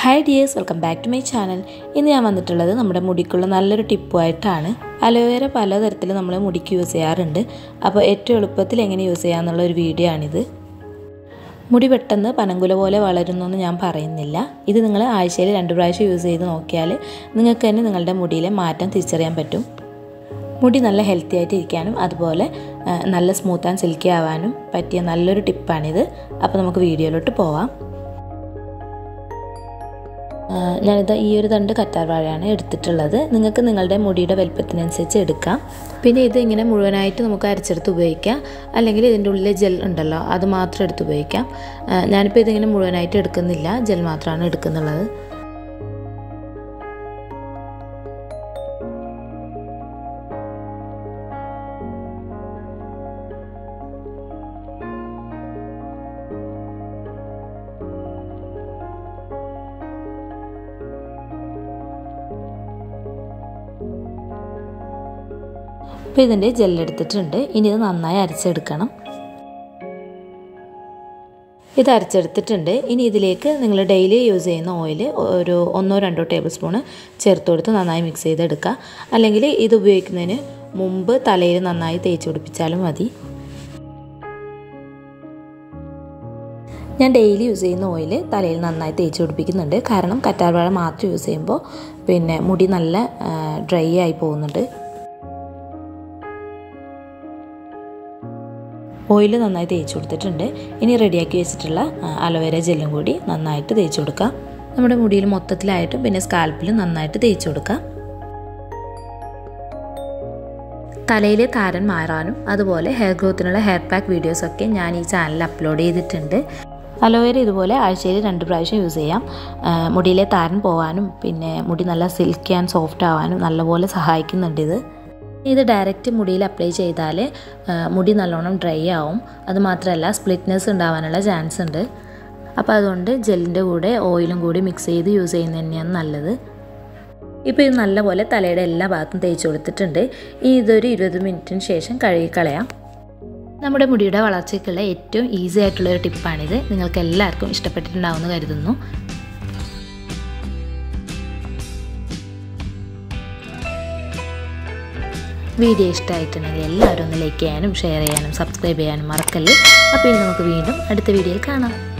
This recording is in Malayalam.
hi dears welcome back to my channel ഇന്ന് ഞാൻ വന്നിട്ടുള്ളത് നമ്മുടെ മുടിക്കുള്ള നല്ലൊരു ടിപ്പുമായിട്ടാണ് അലോവേര പലതരത്തിൽ നമ്മൾ മുടിക്ക് യൂസ് ചെയ്യാറുണ്ട് അപ്പോൾ ഏറ്റവും എളുപ്പത്തിൽ എങ്ങനെ യൂസ് ചെയ്യാമെന്നുള്ള ഒരു വീഡിയോ ആണിത് മുടി പെട്ടെന്ന് പനങ്കുല പോലെ വളരുന്നൊന്നും ഞാൻ പറയുന്നില്ല ഇത് നിങ്ങൾ ആഴ്ചയിൽ രണ്ട് പ്രാവശ്യം യൂസ് ചെയ്ത് നോക്കിയാൽ നിങ്ങൾക്ക് തന്നെ നിങ്ങളുടെ മുടിയിലെ മാറ്റം തിരിച്ചറിയാൻ പറ്റും മുടി നല്ല ഹെൽത്തി ആയിട്ട് ഇരിക്കാനും അതുപോലെ നല്ല സ്മൂത്ത് ആൻഡ് സിൽക്കി ആവാനും പറ്റിയ നല്ലൊരു ടിപ്പാണിത് അപ്പോൾ നമുക്ക് വീഡിയോയിലോട്ട് പോവാം ഞാനിത് ഈ ഒരു തണ്ട് കറ്റാർ വാഴയാണ് എടുത്തിട്ടുള്ളത് നിങ്ങൾക്ക് നിങ്ങളുടെ മുടിയുടെ വലുപ്പത്തിനനുസരിച്ച് എടുക്കാം പിന്നെ ഇത് ഇങ്ങനെ മുഴുവനായിട്ട് നമുക്ക് അരച്ചെടുത്ത് ഉപയോഗിക്കാം അല്ലെങ്കിൽ ഇതിൻ്റെ ഉള്ളിലെ ജെൽ ഉണ്ടല്ലോ അത് മാത്രം എടുത്ത് ഉപയോഗിക്കാം ഞാനിപ്പോൾ ഇതിങ്ങനെ മുഴുവനായിട്ട് എടുക്കുന്നില്ല ജെൽ മാത്രമാണ് എടുക്കുന്നുള്ളത് അപ്പോൾ ഇതിൻ്റെ ജെല്ലെടുത്തിട്ടുണ്ട് ഇനി ഇത് നന്നായി അരച്ചെടുക്കണം ഇത് അരച്ചെടുത്തിട്ടുണ്ട് ഇനി ഇതിലേക്ക് നിങ്ങൾ ഡെയിലി യൂസ് ചെയ്യുന്ന ഓയിൽ ഒരു ഒന്നോ രണ്ടോ ടേബിൾ സ്പൂണ് ചേർത്ത് കൊടുത്ത് നന്നായി മിക്സ് ചെയ്തെടുക്കുക അല്ലെങ്കിൽ ഇത് ഉപയോഗിക്കുന്നതിന് മുമ്പ് തലയിൽ നന്നായി തേച്ച് പിടിപ്പിച്ചാലും മതി ഞാൻ ഡെയിലി യൂസ് ചെയ്യുന്ന ഓയിൽ തലയിൽ നന്നായി തേച്ച് പിടിപ്പിക്കുന്നുണ്ട് കാരണം കറ്റാർവാഴ മാത്രം യൂസ് ചെയ്യുമ്പോൾ പിന്നെ മുടി നല്ല ഡ്രൈ ആയി പോകുന്നുണ്ട് ഓയിൽ നന്നായി തേച്ച് കൊടുത്തിട്ടുണ്ട് ഇനി റെഡിയാക്കി വെച്ചിട്ടുള്ള അലോവേര ജെല്ലും കൂടി നന്നായിട്ട് തേച്ച് കൊടുക്കാം നമ്മുടെ മുടിയിൽ മൊത്തത്തിലായിട്ടും പിന്നെ സ്കാൽപ്പിലും നന്നായിട്ട് തേച്ച് കൊടുക്കാം തലയിലെ താരൻ മാറാനും അതുപോലെ ഹെയർ ഗ്രോത്തിനുള്ള ഹെയർ പാക്ക് വീഡിയോസൊക്കെ ഞാൻ ഈ ചാനലിൽ അപ്ലോഡ് ചെയ്തിട്ടുണ്ട് അലോവേര ഇതുപോലെ ആഴ്ചയിൽ രണ്ട് പ്രാവശ്യം യൂസ് ചെയ്യാം മുടിയിലെ താരൻ പോകാനും പിന്നെ മുടി നല്ല സിൽക്കി ആൻഡ് സോഫ്റ്റ് ആവാനും നല്ലപോലെ സഹായിക്കുന്നുണ്ട് ഇത് ഇത് ഡയറക്റ്റ് മുടിയിൽ അപ്ലൈ ചെയ്താൽ മുടി നല്ലോണം ഡ്രൈ ആവും അതുമാത്രമല്ല സ്പ്ലിറ്റ്നെസ് ഉണ്ടാവാനുള്ള ചാൻസ് ഉണ്ട് അപ്പോൾ അതുകൊണ്ട് ജെല്ലിൻ്റെ കൂടെ ഓയിലും കൂടി മിക്സ് ചെയ്ത് യൂസ് ചെയ്യുന്നത് തന്നെയാണ് നല്ലത് ഇപ്പോൾ ഇത് നല്ലപോലെ തലയുടെ എല്ലാ ഭാഗത്തും തേച്ച് കൊടുത്തിട്ടുണ്ട് ഇനി ഇതൊരു ഇരുപത് മിനിറ്റിന് ശേഷം കഴുകിക്കളയാം നമ്മുടെ മുടിയുടെ വളർച്ചയ്ക്കുള്ള ഏറ്റവും ഈസി ആയിട്ടുള്ള ഒരു ടിപ്പാണിത് നിങ്ങൾക്ക് എല്ലാവർക്കും ഇഷ്ടപ്പെട്ടിട്ടുണ്ടാവുമെന്ന് കരുതുന്നു വീഡിയോ ഇഷ്ടമായിട്ടുണ്ടെങ്കിൽ എല്ലാവരും ഒന്ന് ലൈക്ക് ചെയ്യാനും ഷെയർ ചെയ്യാനും സബ്സ്ക്രൈബ് ചെയ്യാനും മറക്കല്ലേ അപ്പോൾ ഇനി നമുക്ക് വീണ്ടും അടുത്ത വീഡിയോയിൽ കാണാം